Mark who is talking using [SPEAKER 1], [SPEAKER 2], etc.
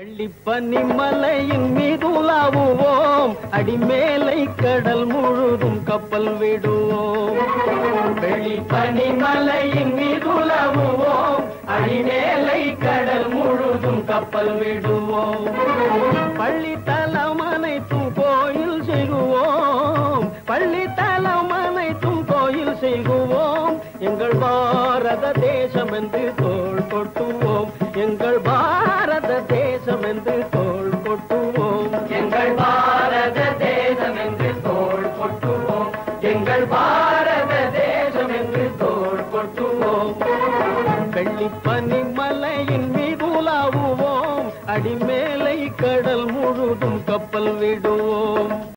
[SPEAKER 1] வெள்ளிப்பனி மலையின் மீது உலாவுவோம் அடிமேலை கடல் முழுதும் கப்பல் விடுவோம் வெள்ளிப்பனி மலையின் மீது உலாவுவோம் அடிமேலை கடல் முழுதும் கப்பல் விடுவோம் பள்ளி தலம் அனைத்தும் கோயில் செய்குவோம் பள்ளி தலம் அனைத்தும் கோயில் செய்குவோம் எங்கள் பாரத தேசம் என்று தோள் கொட்டுவோம் எங்கள் பாரத தேசம் என்று தோள் கொட்டுவோம் எங்கள் பாரத தேசம் என்று தோள் கொட்டுவோம் எங்கள் பாரத